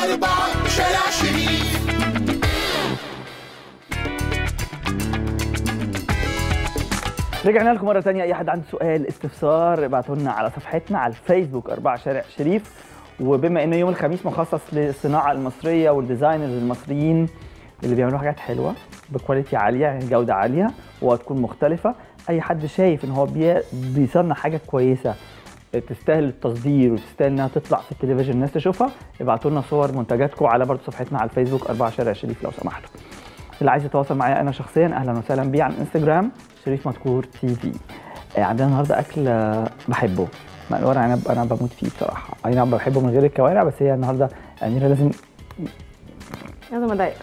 أربعة شارع شريف رجعنا لكم مرة تانية أي حد عنده سؤال استفسار ابعتوا لنا على صفحتنا على الفيسبوك أربعة شارع شريف وبما إنه يوم الخميس مخصص للصناعة المصرية والديزاينرز المصريين اللي بيعملوا حاجات حلوة بكواليتي عالية يعني جودة عالية وهتكون مختلفة أي حد شايف إن هو بي- بيصنع حاجة كويسة تستاهل التصدير وتستاهل انها تطلع في التلفزيون الناس تشوفها ابعتوا لنا صور منتجاتكم على برضه صفحتنا على الفيسبوك أربعة شارع شريف لو سمحتوا اللي عايز يتواصل معايا انا شخصيا اهلا وسهلا بيه على الانستجرام شريف مدكور تي في آه، عندنا النهارده اكل آه، بحبه مع الورق عنب انا بموت فيه بصراحه اي نعم بحبه من غير الكوارع بس هي النهارده اميره لازم لازم اضايقك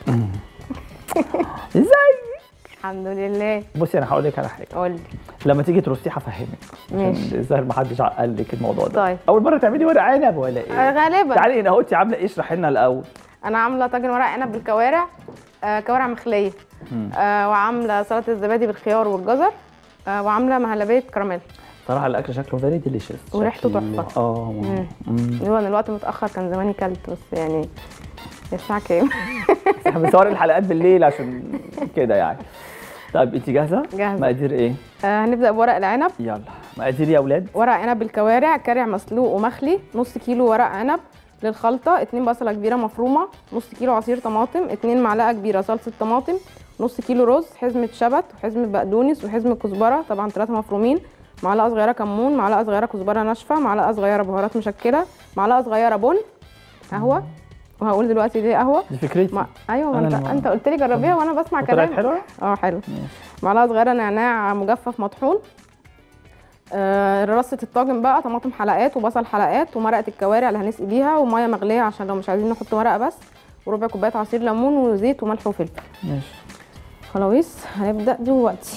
ازاي الحمد لله بصي انا هقول لك على حاجه قول لي لما تيجي ترصيه هفهمك ماشي. عشان الظاهر ما حدش قال لك الموضوع ده طيب. اول مره تعملي ورق عنب ولا ايه آه، غالبا تعالي هنا اهو انت عامله ايه اشرحي لنا الاول انا عامله طاجن ورق عنب بالكوارع آه كوارع مخليه آه وعامله سلطه الزبادي بالخيار والجزر آه وعامله مهلبيه كراميل صراحه الاكل شكله فيري ديليشيس وريحته تحفة. اه مم. مم. هو أنا الوقت متاخر كان زماني كلت بس يعني الساعه كام بس احنا بنصور الحلقات بالليل عشان كده يعني طيب انت جاهزه جاهزة. مقادير ايه آه هنبدا بورق العنب يلا مقادير يا اولاد ورق عنب بالكوارع كارع مسلوق ومخلي نص كيلو ورق عنب للخلطة اتنين بصلة كبيرة مفرومة نص كيلو عصير طماطم اتنين معلقة كبيرة صلصة طماطم نص كيلو رز حزمة شبت وحزمة بقدونس وحزمة كزبرة طبعا ثلاثة مفرومين معلقة صغيرة كمون معلقة صغيرة كزبرة ناشفة معلقة صغيرة بهارات مشكلة معلقة صغيرة بن قهوة وهقول دلوقتي دي قهوة دي فكرتي ما... ايوه ما أنا انت اللي ما- انت قلت لي جربيها وانا بسمع وطلعت كلام حلوه اه حلو ماشي. معلقه صغيره نعناع مجفف مطحون آه رصه الطاجن بقى طماطم حلقات وبصل حلقات ومرقه الكوارع اللي هنسقي بيها وميه مغليه عشان لو مش عايزين نحط مرقه بس وربع كوبايه عصير ليمون وزيت وملح وفلفل ماشي خلاويص هنبدا دلوقتي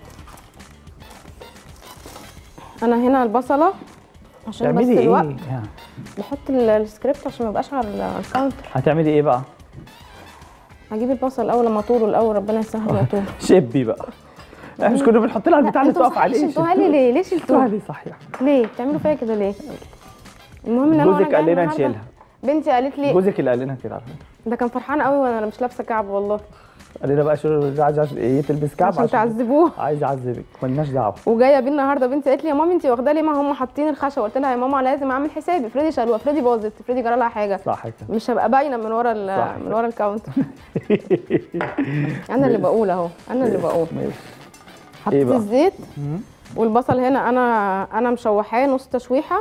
انا هنا البصله عشان بس تعملي الوقت ايه يعني بحط ال- السكريبت عشان ما يبقاش على ال- على الكاونتر هتعملي ايه بقى هجيب البصل الاول لما اطوله الاول ربنا يسهل ما اطوله شبي بقى احنا مش كنا بنحط لها البتاع اللي انتوا تقف صحيح عليه شلتوها لي ليه ليه شلتوها شلتوها ليه صحيح ليه بتعملوا فيا كده ليه المهم ان انا وأنا جوزك قال جاية لنا النهاردة- نشيلها بنتي قالت لي جوزك اللي قال لنا كده على فكره ده كان فرحان قوي وانا مش لابسه كعب والله قال لنا بقى شو عايز عايز ايه تلبس كعب عشان تعذبوه عايز اعذبك مالناش دعوه وجايه بيه النهارده بنتي قالت لي يا مامي انت واخده ليه ما هم حاطين الخشب قلت لها يا ماما لازم اعمل حسابي افرضي شالوه افرضي باظت افرضي جرى لها حاجه صح كده مش هبقى باينه من ورا صح ال- من كده. ورا الكاونتر انا اللي بقول اهو انا اللي بقول ماشي حطيت بقى؟ الزيت مم. والبصل هنا انا انا مشوحاه نص تشويحه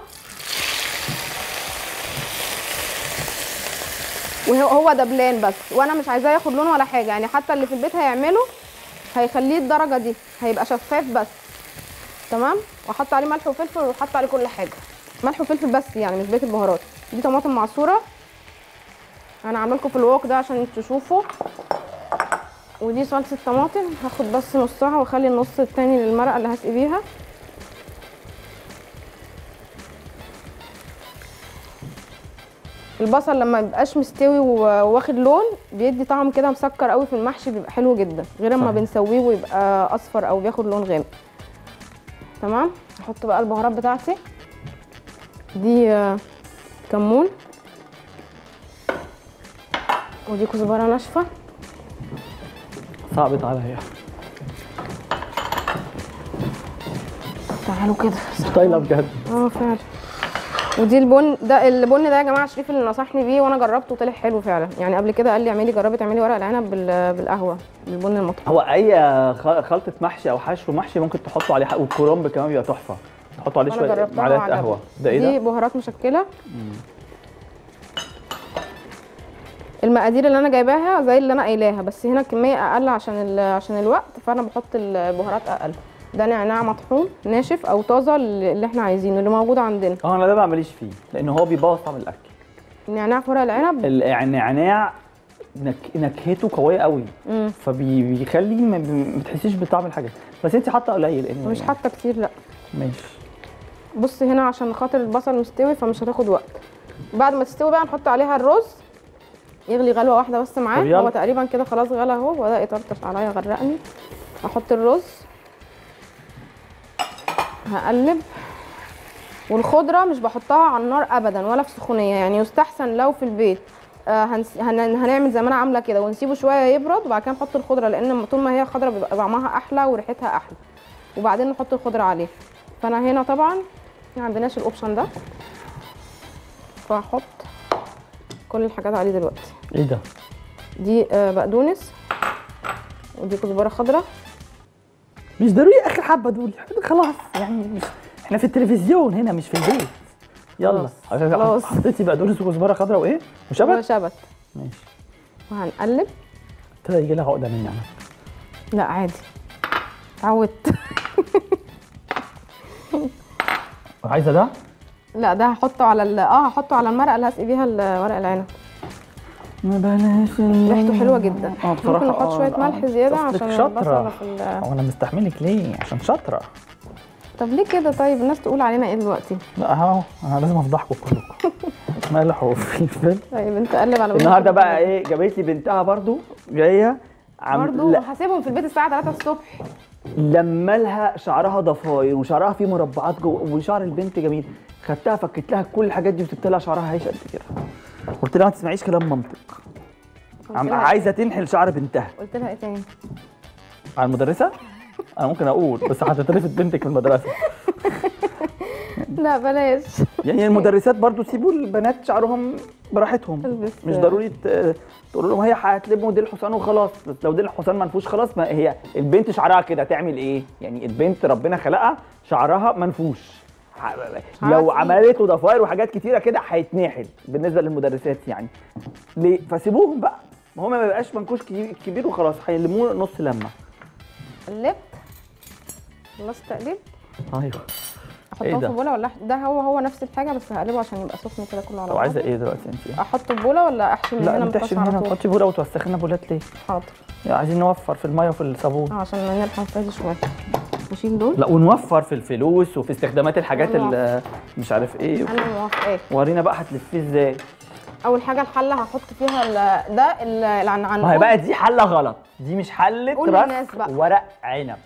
وهو هو دبلان بس وانا مش عايزاه ياخد لون ولا حاجه يعني حتى اللي في البيت هيعمله هيخليه الدرجه دي هيبقى شفاف بس تمام واحط عليه ملح وفلفل واحط عليه كل حاجه ملح وفلفل بس يعني مش بقيه البهارات دي طماطم معصوره انا عامله لكم في الوok ده عشان تشوفوا ودي صلصه طماطم هاخد بس نصها واخلي النص التاني للمرقه اللي هسقي بيها البصل لما يبقاش مستوي وواخد لون بيدي طعم كده مسكر قوي في المحشي بيبقى حلو جدا غير اما صحيح. بنسويه ويبقى اصفر او بياخد لون غامق تمام احط بقى البهارات بتاعتي دي آه، كمون ودي كزبره ناشفه صعبت عليا تعالوا كده مش طايله بجد اه فعلا ودي البن ده البن ده يا جماعه شريف اللي نصحني بيه وانا جربته وطلع حلو فعلا يعني قبل كده قال لي اعملي جربي تعملي ورق العنب بال- بالقهوه بالبن المطحون هو اي خ- خلطه محشي او حشو محشي ممكن تحطوا عليه حق والكرنب كمان بيبقى تحفه تحطوا عليه انا شويه جربتها معلقه وعجبني. قهوه ده ايه دي ده بهارات مشكله المقادير اللي انا جايباها زي اللي انا قايلاها بس هنا الكميه اقل عشان ال- عشان الوقت فانا بحط البهارات اقل ده نعناع مطحون ناشف او طازه اللي احنا عايزينه اللي موجود عندنا اه انا ده بقى ماليش فيه لان هو بيبوظ طعم الاكل النعناع في ورق العنب النعناع نك... نكهته قويه قوي مم. فبيخلي ما ما بتحسيش بطعم الحاجات بس انت حاطه قليل anyway مش يعني. حاطه كتير لا ماشي بص هنا عشان خاطر البصل مستوي فمش هتاخد وقت بعد ما تستوي بقى نحط عليها الرز يغلي غلوه واحده بس معاه طب يلا. هو تقريبا كده خلاص غلى اهو وبدا يطرطش عليا غرقني احط الرز هقلب والخضره مش بحطها على النار ابدا ولا في سخونيه يعني يستحسن لو في البيت آه هنس... هن... هنعمل زي ما انا عامله كده ونسيبه شويه يبرد وبعد كده نحط الخضره لان طول ما هي خضره بيبقى طعمها احلى وريحتها احلى وبعدين نحط الخضره عليه فانا هنا طبعا ما عندناش الاوبشن ده فهحط كل الحاجات عليه دلوقتي ايه ده دي آه بقدونس ودي كزبره خضراء مش ضروري اخر حبه دول خلاص يعني مش احنا في التلفزيون هنا مش في البيت يلا خلاص. حطيتي بقدونس وكزبره خضراء وايه وشبت وشبت ماشي وهنقلب ابتدى يجي لها عقده مني انا لا عادي اتعودت عايزه ده لا ده هحطه على ال... اه هحطه على المرقه اللي هسقي بيها ال- ورق العنب ما بلاش ريحته حلوه جدا اه بصراحه ممكن نحط آه، شويه آه. ملح زياده أصلك عشان شاطرة. البصله في ال... هو انا مستحملك ليه عشان شاطره طب ليه كده طيب الناس تقول علينا ايه دلوقتي لا اهو انا لازم افضحكم كلكم ملح وفلفل طيب انت قلب على النهارده بقى ايه جابت لي بنتها برضو جايه عم برضه لا هسيبهم في البيت الساعه 3 الصبح لما لها شعرها ضفاير وشعرها فيه مربعات جوه وشعر البنت جميل خدتها فكيت لها كل الحاجات دي وسبت لها شعرها هيش قد كده قلت لها ما تسمعيش كلام مامتك عم لها- عايزه تنحل شعر بنتها قلت لها ايه تاني على المدرسه انا ممكن اقول بس هتترفد بنتك في المدرسه لا بلاش يعني المدرسات برضو سيبوا البنات شعرهم براحتهم البس- مش ضروري ت- تقول لهم هي هتلموا ديل الحصان وخلاص بس لو ديل الحصان منفوش خلاص ما هي البنت شعرها كده تعمل ايه يعني البنت ربنا خلقها شعرها منفوش ح- لو عادي. عملته ضفاير وحاجات كتيره كده هيتنحل بالنسبه للمدرسات يعني ليه فسيبوهم بقى ما هو ما بيبقاش منكوش كبير- كبير وخلاص هيلموه نص لمه قلبت خلصت تقليب ايوه إيه احطهم ده؟ في بوله ولا أح- ده هو هو نفس الحاجه بس هقلبه عشان يبقى سخن كده كله على طب عايزه بعضه ايه دلوقتي انت احطه في بوله ولا احشي من لا هنا ما تحشي متقطع من هنا على طول تحطي بوله وتوسخي لنا بولات ليه حاضر يعني عايزين نوفر في الميه وفي الصابون اه عشان نلحق فيه شويه نشيل دول لا ونوفر في الفلوس وفي استخدامات الحاجات الله. اللي مش عارف ايه انا موافقاك ورينا بقى هتلفيه ازاي اول حاجه الحله هحط فيها ال- ده ال- العنعنقود ما هي بقى دي حله غلط دي مش حله قول للناس رص بقى. ورق عنب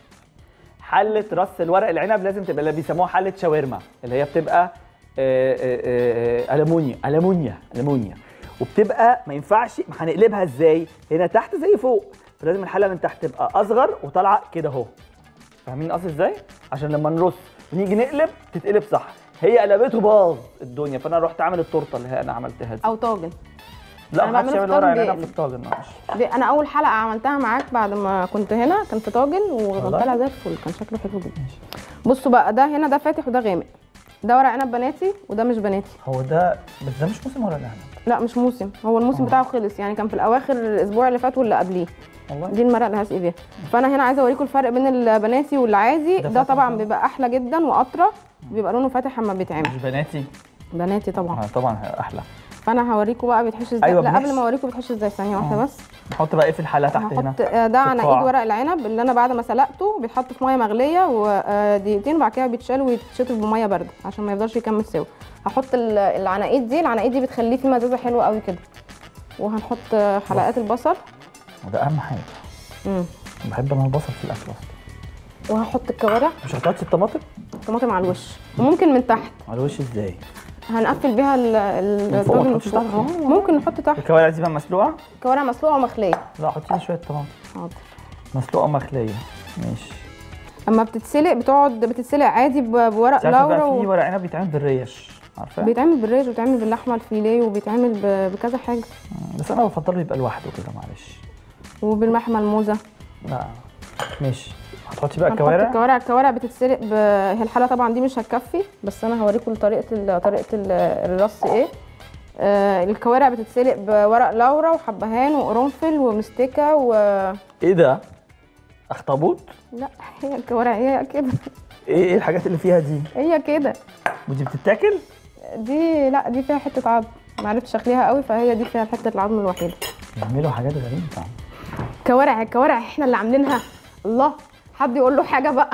حله رص الورق العنب لازم تبقى اللي بيسموها حله شاورما اللي هي بتبقى آه، آه، آه، المونيا المونيا المونيا وبتبقى ما ينفعش ما هنقلبها ازاي هنا تحت زي فوق فلازم الحله من تحت تبقى اصغر وطالعه كده اهو فاهمين قصدي ازاي عشان لما نرص ونيجي نقلب تتقلب صح هي قلبته باظ الدنيا فانا رحت عامل التورته اللي هي انا عملتها دي او طاجن لا أنا ما حدش بعمله يعمل في ورق طاجن عنب بي- في الطاجن معلش دي انا اول حلقه عملتها معاك بعد ما كنت هنا كان في طاجن وكان والله؟ طالع زي الفل كان شكله حلو جدا بصوا بقى ده هنا ده فاتح وده غامق ده ورق عنب بناتي وده مش بناتي هو ده بس ده مش موسم ورق العنب لا مش موسم هو الموسم آه. بتاعه خلص يعني كان في الاواخر الاسبوع اللي فات واللي قبليه والله دي المرقه اللي هسقي بيها فانا هنا عايزه اوريكم الفرق بين البناتي والعادي ده ده, فاتح طبعا طبعاً. بيبقى احلى جدا واطرى بيبقى لونه فاتح اما بيتعمل مش بناتي بناتي طبعا آه طبعا احلى فانا هوريكم بقى بيتحشي ازاي أيوة لا بنحشي. قبل ما اوريكم بيتحشي ازاي ثانيه واحده آه. بس نحط بقى ايه في الحله تحت هنا هحط آه، ده في عناقيد القاع. ورق العنب اللي انا بعد ما سلقته بيتحط في ميه مغليه ودقيقتين وبعد كده بيتشال ويتشطف بميه بارده عشان ما يفضلش يكمل سوا هحط ال- العناقيد دي العناقيد دي بتخليه فيه مزازه حلوه قوي كده وهنحط آه، حلقات البصل وده اهم حاجه مم. بحب انا البصل في الاكل اصلا وهحط الكوارع مش هتحطي الطماطم طماطم على الوش وممكن من تحت على الوش ازاي هنقفل بيها ال- ال- من فوق ما الطاجن من تحطش فوق. تحت؟ آه، ممكن نحط تحت الكوارع دي بقى مسلوقه كوارع مسلوقه ومخليه لا حطي لي شويه طماطم حاضر مسلوقه مخليه ماشي اما بتتسلق بتقعد بتتسلق عادي ب- بورق انت عارفه لورا بقى و... في ورق عنب بيتعمل بالريش عارفه بيتعمل بالريش وبيتعمل باللحمه الفيليه وبيتعمل ب- بكذا حاجه بس انا بفضله يبقى لوحده كده معلش وباللحمه الموزه لا ماشي هتحطي بقى هنحط الكوارع الكوارع الكوارع بتتسلق ب... هي الحله طبعا دي مش هتكفي بس انا هوريكم طريقه ال... طريقه ال... الرص ايه آه الكوارع بتتسلق بورق لورا وحبهان وقرنفل ومستكه و ايه ده اخطبوط لا هي الكوارع هي كده ايه ايه الحاجات اللي فيها دي هي كده ودي بتتاكل دي لا دي فيها حته عظم ما عرفتش اخليها قوي فهي دي فيها حته العظم الوحيده بيعملوا حاجات غريبه كوارع الكوارع احنا اللي عاملينها الله حد يقول له حاجه بقى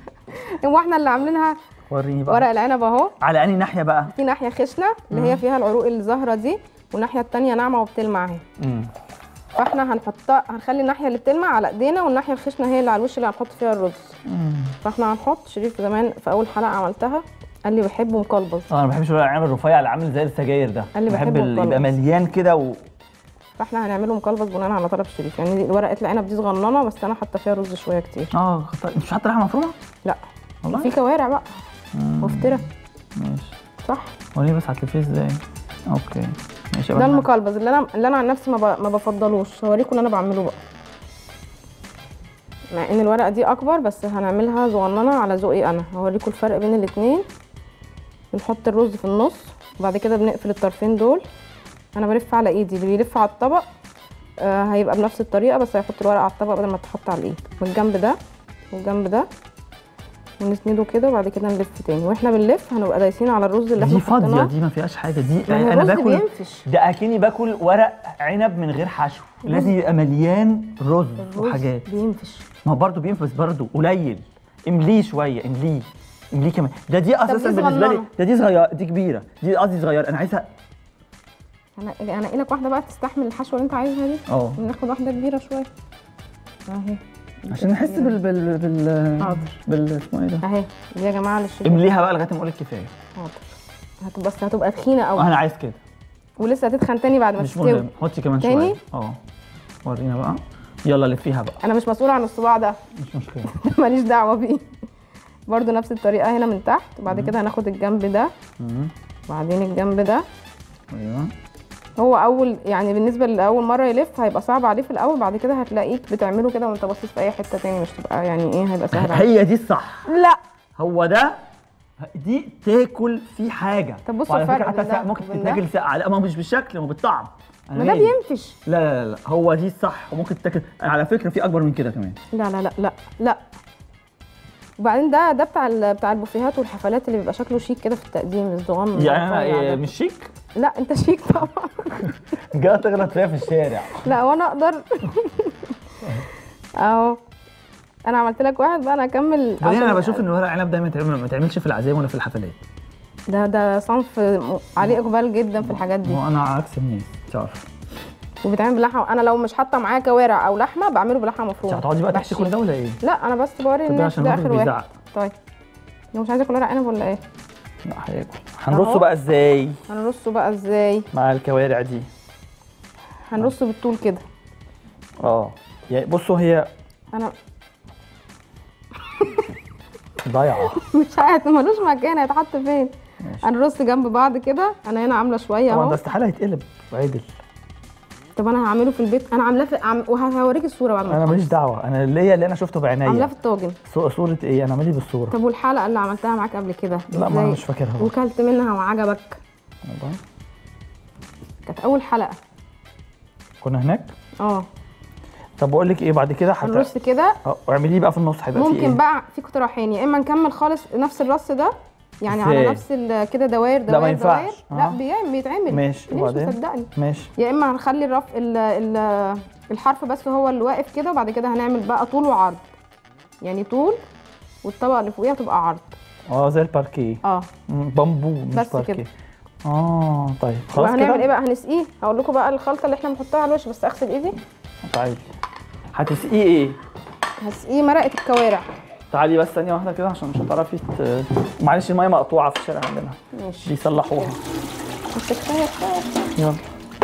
هو احنا اللي عاملينها وريني بقى ورق العنب اهو على انهي ناحيه بقى في ناحيه خشنه اللي هي فيها العروق الزهره دي والناحيه التانية ناعمه وبتلمع اهي امم فاحنا هنحطها هنخلي الناحيه اللي بتلمع على ايدينا والناحيه الخشنه هي اللي على الوش اللي هنحط فيها الرز فاحنا هنحط شريف زمان في اول حلقه عملتها قال لي بحبه مقلبص اه انا ما بحبش الورق العنب الرفيع اللي عامل زي السجاير ده قال لي بحب بحبه اللي يبقى مقلبص. مليان كده و... فاحنا هنعمله مقلبس بناء على طلب شريف يعني دي ورقه العنب دي صغننه بس انا حاطه فيها رز شويه كتير اه خط- مش حاطه لحمه مفرومه لا والله في كوارع بقى مم، وفتره ماشي صح وريني بس هتلفيه ازاي اوكي ماشي ده يبقى أنا- المقلبس اللي انا اللي انا عن نفسي ما, ب... ما بفضلوش هوريكم اللي انا بعمله بقى مع ان الورقه دي اكبر بس هنعملها صغننه على ذوقي انا هوريكم الفرق بين الاتنين بنحط الرز في النص وبعد كده بنقفل الطرفين دول انا بلف على ايدي اللي بيلف على الطبق آه هيبقى بنفس الطريقه بس هيحط الورقه على الطبق بدل ما تتحط على الايد والجنب ده والجنب ده ونسنده كده وبعد كده نلف تاني واحنا بنلف هنبقى دايسين على الرز اللي احنا دي فاضيه حطيناه دي ما فيهاش حاجه دي ما هو انا الرز باكل بينفش ده اكني باكل ورق عنب من غير حشو لازم يبقى مليان رز الرز وحاجات بينفش ما هو برضه بينفس برضه قليل امليه شويه امليه امليه كمان ده دي اساسا دي بالنسبه لي صغننة. ده دي صغيره دي كبيره دي قصدي صغيره انا عايزها انا انا لك واحده بقى تستحمل الحشوه اللي انت عايزها دي اه ناخد واحده كبيره شويه اهي عشان نحس بال بال بال حاضر. بال اسمه ايه ده اهي دي يا جماعه للشباب امليها بقى لغايه ما اقول لك كفايه حاضر هتبقى بس هتبقى تخينه قوي انا عايز كده ولسه هتتخن تاني بعد ما مش تستوي مهم حطي كمان تاني؟ شويه اه ورينا بقى يلا لفيها بقى انا مش مسؤوله عن الصباع ده مش مشكله ماليش دعوه بيه برضو نفس الطريقه هنا من تحت وبعد كده هناخد الجنب ده مم. وبعدين الجنب ده ايوه هو اول يعني بالنسبه لاول مره يلف هيبقى صعب عليه في الاول بعد كده هتلاقيك بتعمله كده وانت باصص في اي حته تاني مش تبقى يعني ايه هيبقى سهل عليك. هي دي الصح لا هو ده دي تاكل فيه حاجه طب بصوا وعلى فكرة الفرق حتى بين ده ساقع ممكن وبين ده. تتاكل ساقعه لا ما هو مش بالشكل هو بالطعم أنا ما ده مالي. بينفش لا لا لا لا هو دي الصح وممكن تتاكل على فكره في اكبر من كده كمان لا لا لا لا لا وبعدين ده ده بتاع ال- بتاع البوفيهات والحفلات اللي بيبقى شكله شيك كده في التقديم الصغنن يعني انا الرفيع إيه، ده. مش شيك لا انت شيك طبعا جاي تغلط فيها في الشارع لا وانا اقدر اهو انا عملت لك واحد بقى انا اكمل بعدين انا عشان- بشوف ان ورق العنب دايما يتعمل- ما يتعملش في العزايم ولا في الحفلات ده ده صنف م- عليه اقبال جدا في الحاجات دي هو انا عكس الناس تعرف وبيتعمل بلحمه انا لو مش حاطه معاه كوارع او لحمه بعمله بلحمه مفرومه هتقعدي بقى تحشي بحشيه. كل ده ولا ايه؟ لا انا بس بوري طب الناس عشان ده الراجل اخر واحد بيزعق طيب لو مش عايزه اكل ورق عنب ولا ايه لا هياكل هنرصه أهو. بقى ازاي هنرصه بقى ازاي مع الكوارع دي هنرصه بالطول كده اه يعني بصوا هي انا ضايعه مش عارف ملوش مكان هيتحط فين هنرص جنب بعض كده انا هنا عامله شويه طبعا ده اهو استحاله يتقلب عدل طب انا هعمله في البيت انا عاملاه في عم... وهوريك الصوره بعد ما انا أخلص. ماليش دعوه انا ليا اللي انا شفته عاملاه بعينيا في الطاجن صو- صوره ايه انا مالي بالصوره طب والحلقه اللي عملتها معاك قبل كده لا ما إزاي؟ مش فاكرها بقى. وكلت منها وعجبك والله. كانت اول حلقه كنا هناك اه طب بقول لك ايه بعد كده حتى هنرص كده اه اعمليه بقى في النص هيبقى فيه ممكن ايه بقى في اقتراحين يا اما نكمل خالص نفس الرص ده يعني إزاي؟ على نفس ال- كده دواير ما دواير ينفعش. دواير آه. لا بيعمل بيتعمل ماشي، ليه مش وبعدين؟ مصدقني ماشي يا اما هنخلي الرف ال ال الحرف بس هو اللي واقف كده وبعد كده هنعمل بقى طول وعرض يعني طول والطبقه اللي فوقيها تبقى عرض اه زي الباركيه اه مم، بامبو مش بس باركيه كده. اه طيب خلاص وهنعمل ايه كده بقى هنسقيه هقول لكم بقى الخلطه اللي احنا بنحطها على الوش بس اغسل ايدي تعالي هتسقيه ايه هسقيه مرقه الكوارع تعالي بس ثانيه واحده كده عشان مش هتعرفي ت... معلش الميه مقطوعه في الشارع عندنا ماشي بيصلحوها بس كفايه كفايه يلا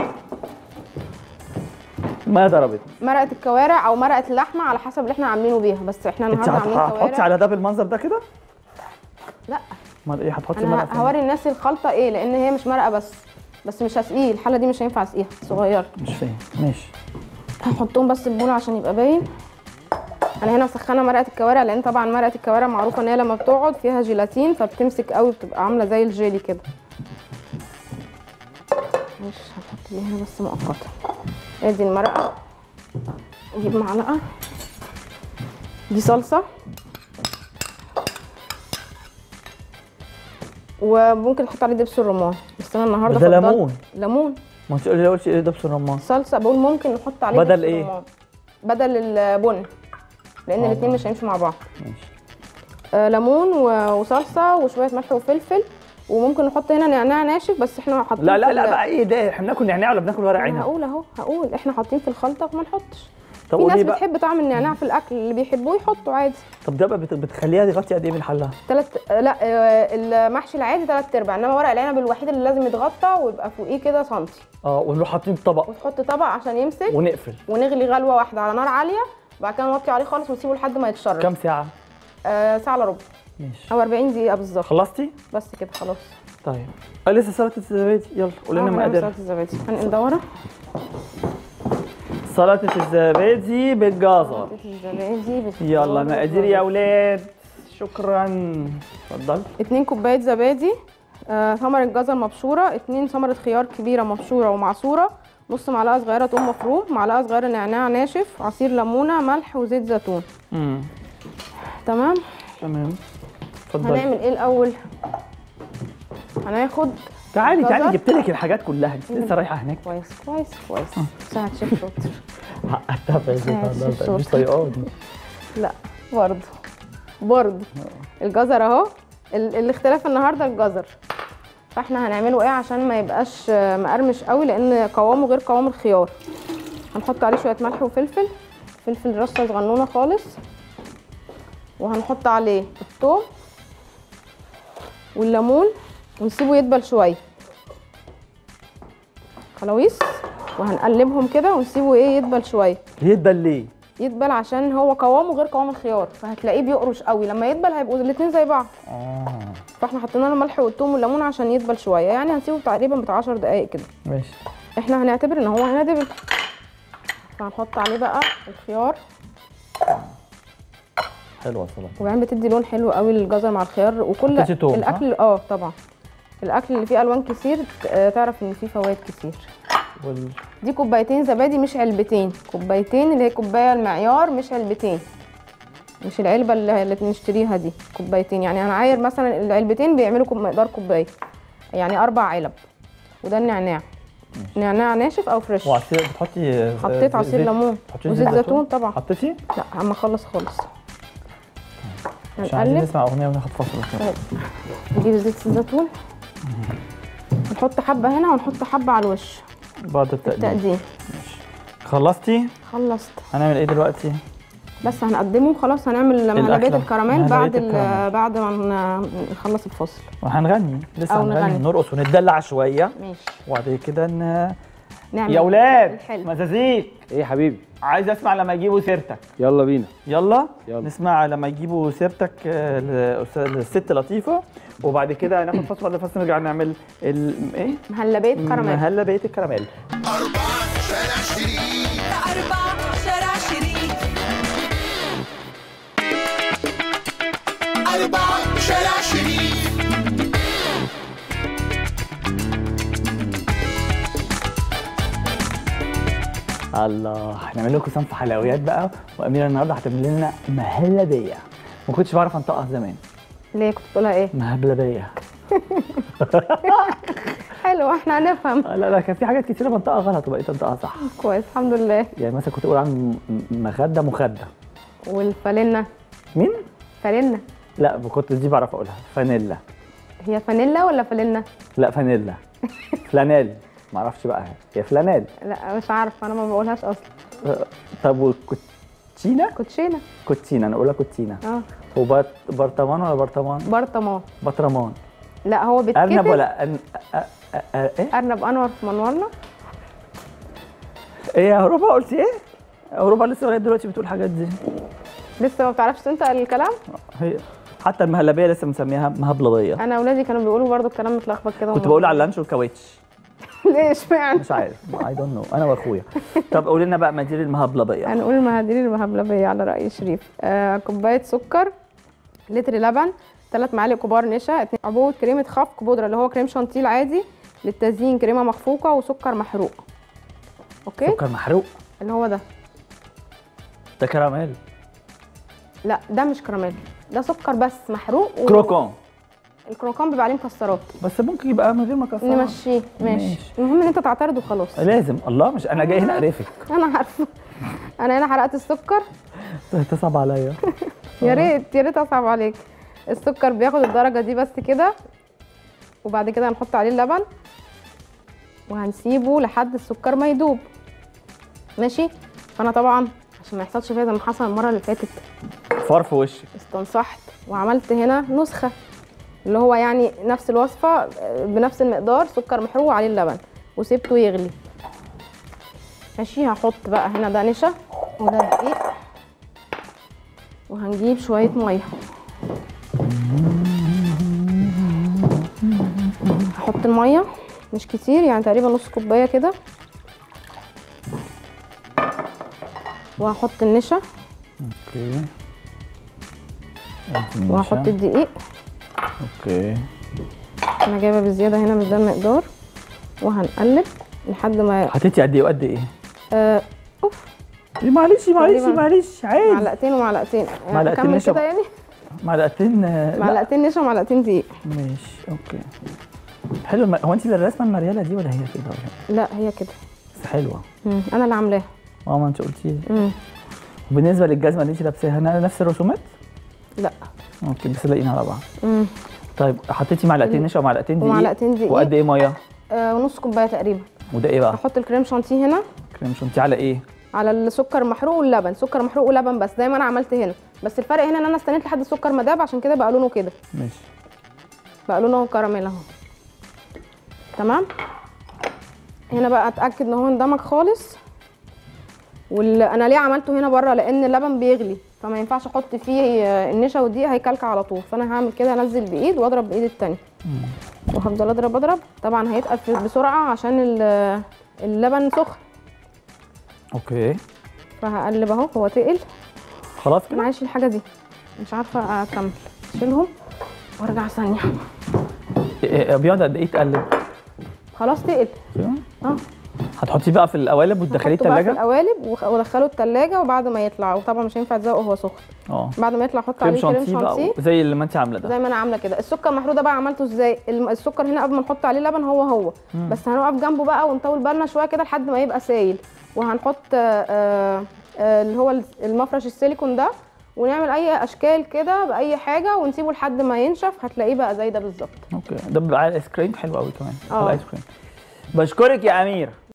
الميه ضربت مرقه الكوارع او مرقه اللحمه على حسب اللي احنا عاملينه بيها بس احنا انت النهارده عاملين هتحطي كوارع على ده بالمنظر ده كده لا امال ايه هتحطي مرقه انا فين؟ هوري الناس الخلطه ايه لان هي مش مرقه بس بس مش هسقيه الحله دي مش هينفع اسقيها صغيره مش فاهم ماشي هحطهم بس في بوله عشان يبقى باين انا هنا مسخنه مرقه الكوارع لان طبعا مرقه الكوارع معروفه ان هي لما بتقعد فيها جيلاتين فبتمسك قوي بتبقى عامله زي الجيلي كده مش هنحط دي هنا بس مؤقتا ادي المرقه اجيب معلقه دي صلصه وممكن نحط عليه دبس الرمان بس انا النهارده ده فضلت- ليمون. ليمون ما انت قولي قلتي ايه دبس الرمان صلصه بقول ممكن نحط عليه بدل دبس إيه؟ رمان. بدل البن لان آه. الاثنين مش هيمشوا مع بعض ماشي آه ليمون و- وصلصه وشويه ملح وفلفل وممكن نحط هنا نعناع ناشف بس احنا حاطين لا لا في لا ال- بقى ايه ده احنا بناكل نعناع ولا بناكل ورق انا عنب هقول اهو هقول احنا حاطين في الخلطه وما نحطش طب في ناس قولي بقى بتحب طعم النعناع في الاكل اللي بيحبوه يحطوا عادي طب ده بقى بت- بتخليها تغطي قد ايه بالحله تلات آه، لا آه، المحشي العادي تلات ارباع انما ورق العنب الوحيد اللي لازم يتغطى ويبقى فوقيه كده سنتي اه ونروح حاطين طبق وتحط طبق عشان يمسك ونقفل ونغلي غلوه واحده على نار عاليه وبعد كده نوطي عليه خالص ونسيبه لحد ما يتشرب كام ساعه آه ساعه الا ربع ماشي او 40 دقيقه بالظبط خلصتي بس كده خلاص طيب آه، لسه سلطه الزبادي يلا قول لنا آه، هنعمل مقاديرها سلطه الزبادي هنقل دوره سلطه الزبادي بالجزر سلطه الزبادي بالخضار يلا مقادير يا اولاد شكرا اتفضل اتنين كوباية زبادي آه، ثمرة جزر مبشورة اتنين ثمرة خيار كبيرة مبشورة ومعصورة نص معلقة صغيرة توم مفروم معلقة صغيرة نعناع ناشف عصير ليمونة ملح وزيت زيتون امم تمام تمام اتفضل هنعمل ايه الأول هناخد تعالي تعالي جزر. جبت لك الحاجات كلها انت لسه رايحه هناك كويس كويس كويس ساعة شيف شاطر حققتها في آه، النهارده شوف مش صوت. طايقاني لا برضه برضه الجزر اهو ال- الاختلاف النهارده الجزر فاحنا هنعمله ايه عشان ما يبقاش آه، مقرمش قوي لان قوامه غير قوام الخيار هنحط عليه شويه ملح وفلفل فلفل رشه صغنونه خالص وهنحط عليه الثوم والليمون ونسيبه يدبل شويه خلاويص وهنقلبهم كده ونسيبه ايه يدبل شويه يدبل ليه؟ يدبل عشان هو قوامه غير قوام الخيار فهتلاقيه بيقرش قوي لما يدبل هيبقوا الاتنين زي بعض اه فاحنا حطينا له ملح والثوم والليمون عشان يدبل شويه يعني هنسيبه تقريبا بتاع 10 دقائق كده ماشي احنا هنعتبر ان هو هنا دبل فهنحط عليه بقى الخيار حلوه السلطه وبعدين بتدي لون حلو قوي للجزر مع الخيار وكل حطيتي توم، صح؟ الاكل اه طبعا الاكل اللي فيه الوان كتير آه، تعرف ان فيه فوائد كتير وال... دي كوبايتين زبادي مش علبتين كوبايتين اللي هي كوبايه المعيار مش علبتين مش العلبه اللي, اللي بنشتريها دي كوبايتين يعني هنعاير مثلا العلبتين بيعملوا كوب- مقدار كوبايه يعني اربع علب وده النعناع نعناع ناشف او فريش وعصير بتحطي حطيت عصير زيت- ليمون بتحطي وزيت زيتون طبعا حطيتي؟ لا اما اخلص خالص عشان عايزين هنقلب نسمع اغنيه وناخد فاصل كده. طيب نجيب زيت الزيتون نحط حبه هنا ونحط حبه على الوش بعد التقديم تقديم خلصتي؟ خلصت هنعمل ايه دلوقتي؟ بس هنقدمه خلاص هنعمل مهلبية الأكلة. الكراميل بعد مهلبية ال- الكراميل. بعد ما ن- نخلص الفصل وهنغني لسه أو هنغني نغني. نرقص ونتدلع شويه ماشي وبعد كده ن... نعمل يا اولاد الحلو. مزازيك ايه يا حبيبي عايز اسمع لما يجيبوا سيرتك يلا بينا يلا, يلا. نسمع لما يجيبوا سيرتك آه، لأستاذ- للست لطيفة وبعد كده ناخد فاصل بعد الفاصل نرجع نعمل ال... ايه مهلبية كراميل مهلا بقيه الكراميل أربعة شارع شريف أربعة شارع شريف أربعة شارع شريف الله هنعمل لكم صنف حلويات بقى واميره النهارده هتعمل لنا مهلبيه ما كنتش بعرف انطقها زمان ليه كنت بتقولها ايه مهلبيه حلو احنا هنفهم آه، لا لا كان في حاجات كتيره بنطقها غلط وبقيت انطقها صح كويس الحمد لله يعني مثلا كنت اقول عن م- مخده مخده والفانيلا مين فانيلا لا ما كنت دي بعرف اقولها فانيلا هي فانيلا ولا فانيلا لا فانيلا فلانيل ما اعرفش بقى هي فلانيل لا مش عارفه انا ما بقولهاش اصلا آه، طب والكوتشينا كوتشينه كوتشينا انا اقولها كوتشينا اه وبرطمان ولا برطمان برطمان بطرمان لا هو ارنب بيتكتب ولا أن... أ... أ... أ... ايه ارنب انور في منورنا ايه يا اوروبا قلت ايه اوروبا لسه لغايه دلوقتي بتقول الحاجات دي لسه ما بتعرفش تنطق الكلام هي حتى المهلبيه لسه مسميها مهبلضيه انا اولادي كانوا بيقولوا برضو الكلام متلخبط كده كنت وما- بقول على اللانش والكاوتش ليه اشمعنى مش عارف اي دونت نو انا واخويا طب قولي لنا بقى مدير المهبلضيه هنقول المهادير المهبلبية على رأي شريف آه كوباية سكر لتر لبن ثلاث معالق كبار نشا اتنين عبوة كريمة خفق بودرة اللي هو كريم شانتيل عادي للتزيين كريمة مخفوقة وسكر محروق اوكي سكر محروق اللي هو ده ده كراميل لا ده مش كراميل ده سكر بس محروق و... كروكون الكروكان بيبقى عليه مكسرات بس ممكن يبقى من غير مكسرات نمشيه ماشي ماشي. المهم ان انت تعترض وخلاص لازم الله مش انا جاي هنا اقرفك انا عارفه انا هنا حرقت السكر تصعب عليا يا ريت يا ريت اصعب عليك السكر بياخد الدرجه دي بس كده وبعد كده هنحط عليه اللبن وهنسيبه لحد السكر ما يدوب ماشي فانا طبعا عشان ما يحصلش فيها زي ما حصل المره اللي فاتت فار في وشك استنصحت وعملت هنا نسخه اللي هو يعني نفس الوصفه آه، بنفس المقدار سكر محروق وعليه اللبن وسيبته يغلي ماشي هحط بقى هنا ده نشا وده دقيق وهنجيب شويه ميه هحط الميه مش كتير يعني تقريبا نص كوبايه كده وهحط النشا اوكي أدي وهحط النشا. الدقيق اوكي انا جايبه بزياده هنا مش ده المقدار وهنقلب لحد ما حطيتي قد ايه وقد ايه؟ آه اوف معلش معلش تقريباً معلش عادي معلقتين ومعلقتين آه، معلقتين اكمل نشا. كده يعني معلقتين آه، لا. معلقتين نشا ومعلقتين دقيق ماشي اوكي حلو الم... هو انت اللي الرسمه المرياله دي ولا هي كده ولا لا هي كده بس حلوه مم. انا اللي عاملاها اه ما انت قلتي لي مم. وبالنسبه للجزمه اللي انت لابساها ن- نفس الرسومات لا اوكي بس لاقيين على بعض مم. طيب حطيتي معلقتين نشا ومعلقتين دقيق ومعلقتين دقيق. وقد ايه ميه آه ونص كوبايه تقريبا وده ايه بقى هحط الكريم شانتيه هنا كريم شانتيه على ايه على السكر المحروق واللبن سكر محروق ولبن بس زي ما انا عملت هنا بس الفرق هنا ان انا استنيت لحد السكر ما داب عشان كده بقى لونه كده ماشي بقى لونه كراميل اهو تمام هنا بقى اتاكد ان هو اندمج خالص وال... انا ليه عملته هنا بره لان اللبن بيغلي فما ينفعش احط فيه آه، النشا والدقيق هيكلكع على طول فانا هعمل كده انزل بايد واضرب بايد التانية وهفضل اضرب اضرب طبعا هيتقل في- بسرعه عشان ال- اللبن سخن اوكي فهقلب اهو هو تقل خلاص انا كده عايش الحاجه دي مش عارفه اكمل اشيلهم وارجع ثانيه إيه- إيه، بيقعد قد ايه يتقلب خلاص تقل كده؟ اه هتحطيه بقى في القوالب وتدخليه هحطه بقى في الثلاجه القوالب وخ- وادخله التلاجة وبعد ما يطلع وطبعا مش هينفع تزوقه وهو سخن اه بعد ما يطلع احط كريم عليه كريم شانتيه بقى شانتيه زي اللي ما انت عامله زي ده ما انا عامله كده السكر المحروق ده بقى عملته ازاي الم- السكر هنا قبل ما نحط عليه لبن هو هو بس هنقف جنبه بقى ونطول بالنا شويه كده لحد ما يبقى سايل وهنحط آه، آه، آه، اللي هو المفرش السيليكون ده ونعمل اي اشكال كده باي حاجه ونسيبه لحد ما ينشف هتلاقيه بقى زي ده بالظبط اوكي ده بيبقى على الايس كريم حلو قوي كمان اه. على الايس كريم بشكرك يا امير